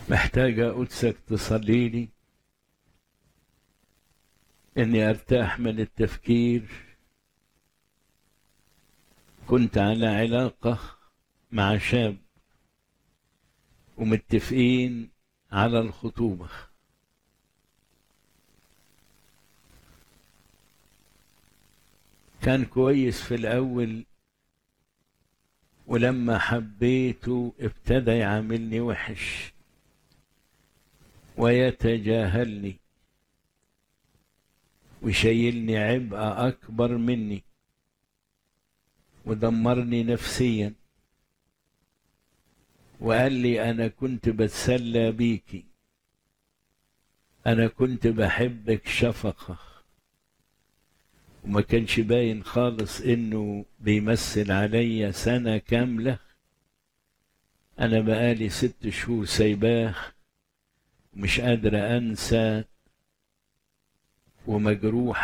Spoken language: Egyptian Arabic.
محتاجة قدسك تصلي لي إني أرتاح من التفكير كنت على علاقة مع شاب ومتفقين على الخطوبة كان كويس في الأول ولما حبيته ابتدى يعاملني وحش ويتجاهلني ويشيلني عبء أكبر مني ودمرني نفسيا وقال لي أنا كنت بتسلى بيكي أنا كنت بحبك شفقة وما كانش باين خالص إنه بيمثل عليا سنة كاملة أنا بقالي ست شهور سايباه مش قادرة أنسى ومجروح